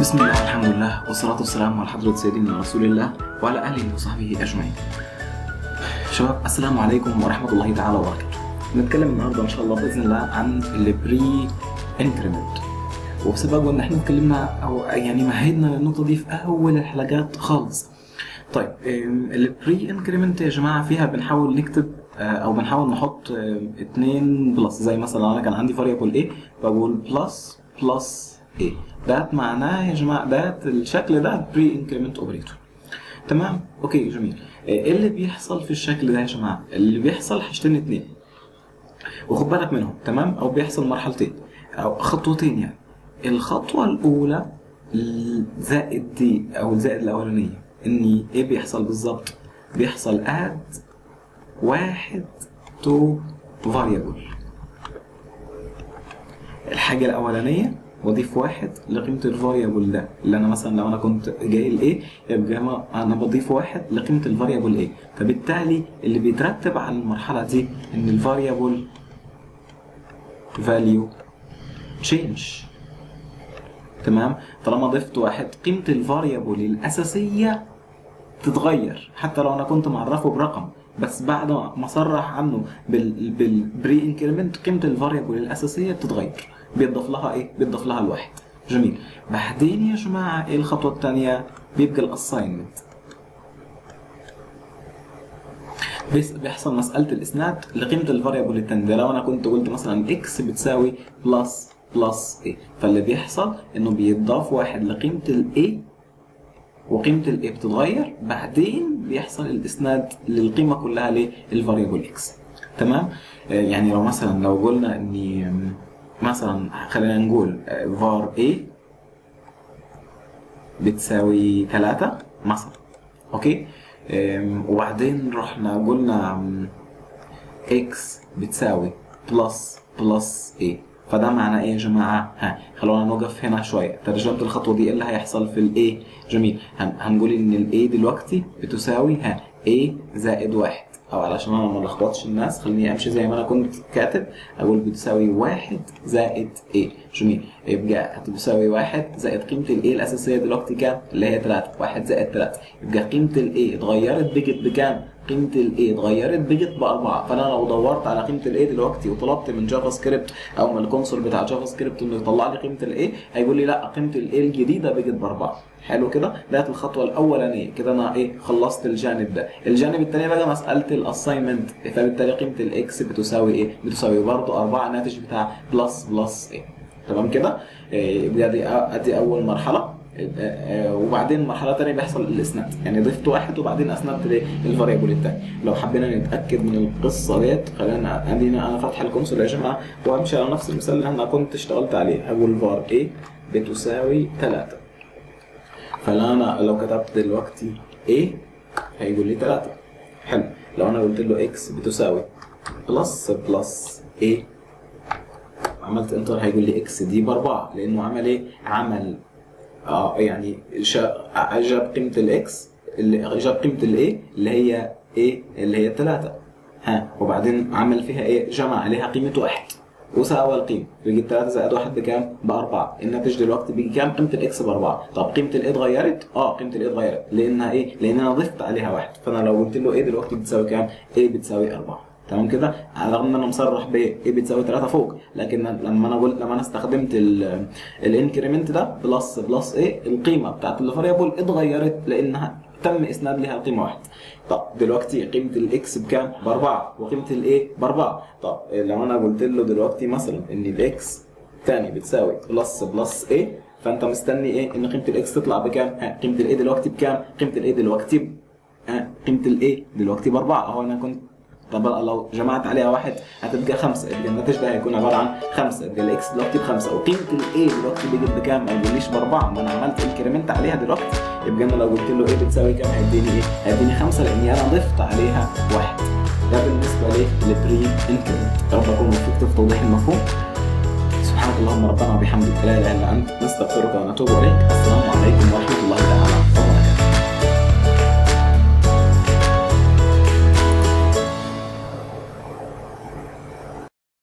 بسم الله والحمد لله والصلاة والسلام على حضرة سيدنا رسول الله وعلى آله وصحبه أجمعين. شباب السلام عليكم ورحمة الله تعالى وبركاته. نتكلم النهارده إن شاء الله بإذن الله عن البري انكريمنت. وبسبب إن إحنا اتكلمنا أو يعني مهدنا النقطة دي في أول الحلقات خالص. طيب البري انكريمنت يا جماعة فيها بنحاول نكتب آه، او بنحاول نحط آه، اتنين بلس زي مثلا لو انا كان عندي فاريبل ايه بقول بلس بلس ايه ده معناه يا جماعه ده الشكل ده بري انكريمنت اوبريتور تمام اوكي جميل آه، ايه اللي بيحصل في الشكل ده يا جماعه اللي بيحصل حاجتين اتنين وخد بالك منهم تمام او بيحصل مرحلتين او خطوتين يعني الخطوه الاولى زائد دي او الزائد الاولانيه اني ايه بيحصل بالظبط بيحصل اد واحد تو فاريبل الحاجة الأولانية بضيف واحد لقيمة الفاريبل ده اللي أنا مثلا لو أنا كنت جاي لإيه يبقى أنا- أنا بضيف واحد لقيمة الفاريبل إيه فبالتالي اللي بيترتب على المرحلة دي إن الفاريبل value change تمام طالما ضفت واحد قيمة الفاريبل الأساسية تتغير حتى لو انا كنت معرفه برقم بس بعد ما صرح عنه بال بالبري انكريمنت قيمه الفاريبل الاساسيه بتتغير بيضاف لها ايه بيضاف لها الواحد جميل بعدين يا جماعه ايه الخطوه الثانيه بيبقى الاساينمنت بيحصل مساله الاسناد لقيمه الفاريبل الثانيه لو انا كنت قلت مثلا اكس بتساوي بلس بلس ايه فاللي بيحصل انه بيضاف واحد لقيمه الاي وقيمه الاي بتتغير بعدين بيحصل الاسناد للقيمه كلها للفاريبل اكس تمام آه، يعني لو مثلا لو قلنا اني آم، مثلا خلينا نقول فار اي بتساوي 3 مثلا اوكي آم، وبعدين رحنا قلنا اكس بتساوي بلس بلس ايه فده معناه ايه يا جماعه ها خلونا نوقف هنا شويه ترجمه الخطوه دي ايه اللي هيحصل في الايه جميل هن هنقول ان الايه دلوقتي بتساوي ها a زائد واحد او علشان انا ما لخبطش الناس خليني امشي زي ما انا كنت كاتب اقول بتساوي واحد زائد a جميل يبقى هتساوي واحد زائد قيمه الايه الاساسيه دلوقتي كام اللي هي 3 واحد زائد 3 يبقى قيمه الايه اتغيرت بقت بكام قيمه الايه اتغيرت بقت باربعه فانا لو دورت على قيمه الايه دلوقتي وطلبت من جافا سكريبت او من الكونسول بتاع جافا سكريبت انه يطلع لي قيمه الايه هيقول لي لا قيمه الايه الجديده بقت باربعه حلو كده ده الخطوه الاولانيه كده انا ايه خلصت الجانب ده الجانب الثاني بقى مساله الاساينمنت فبالتالي قيمه الاكس بتساوي ايه بتساوي برضه 4 ناتج بتاع بلس بلس ايه تمام كده إيه، يبقى دي ادي اول مرحله آه، وبعدين مرحله ثانيه بيحصل الاسناد يعني ضفت واحد وبعدين اسندت للفاريبل الثاني لو حبينا نتاكد من القصه ديت خلينا ادينا انا فاتح الكونسول يا جماعه وامشي على نفس المثال اللي انا كنت اشتغلت عليه هقول فار ايه بتساوي 3 فلو انا لو كتبت دلوقتي ايه هيقول لي 3 حلو لو انا قلت له اكس بتساوي بلس بلس ايه عملت انتر هيقول لي اكس دي باربعه لانه عمل ايه؟ عمل اه يعني شا- جاب قيمه الاكس اللي جاب قيمه الايه اللي هي ايه اللي هي 3 ها وبعدين عمل فيها ايه؟ جمع عليها قيمه واحد وساوى القيمه بيجي 3 زائد 1 بكام؟ باربعه الناتج دلوقتي بيجي كام؟ قيمه الاكس باربعه طب قيمه الايه اتغيرت؟ اه قيمه الايه اتغيرت لانها ايه؟ لان انا ضفت عليها واحد فانا لو قلت له ايه دلوقتي بتساوي كام؟ ايه بتساوي 4 تمام كده على الرغم ان انا مصرح بايه ايه بتساوي 3 فوق لكن لما انا قلت لما انا استخدمت الانكريمنت ده بلس بلس ايه القيمه بتاعت الفاريبل اتغيرت لانها تم اسناد لها قيمه واحده طب دلوقتي قيمه الاكس بكام باربعه وقيمه الايه باربعه طب لو انا قلت له دلوقتي مثلا ان الاكس تاني بتساوي بلس بلس ايه فانت مستني ايه ان قيمه الاكس تطلع بكام ها قيمه الايه دلوقتي بكام قيمه الايه دلوقتي ب- ها قيمه الايه دلوقتي باربعه اهو انا كنت طب لو جمعت عليها واحد هتبقى خمسه يبقى الناتج ده هيكون عباره عن خمسه يبقى الاكس دلوقتي بخمسه وقيمه الاي دلوقتي بقت بكام؟ ما يقوليش باربعه ما انا عملت انكريمنت عليها دلوقتي يبقى انا لو قلت له ايه بتساوي كام هيديني ايه؟ هيديني خمسه لاني انا ضفت عليها واحد ده بالنسبه ليه؟ للبري انكريمنت يا رب اكون وفقت في توضيح المفهوم سبحانك اللهم ربنا وبحمدك لا اله الا انت نستغفرك ونتوب اليك السلام عليكم ورحمه الله تعالى وبركاته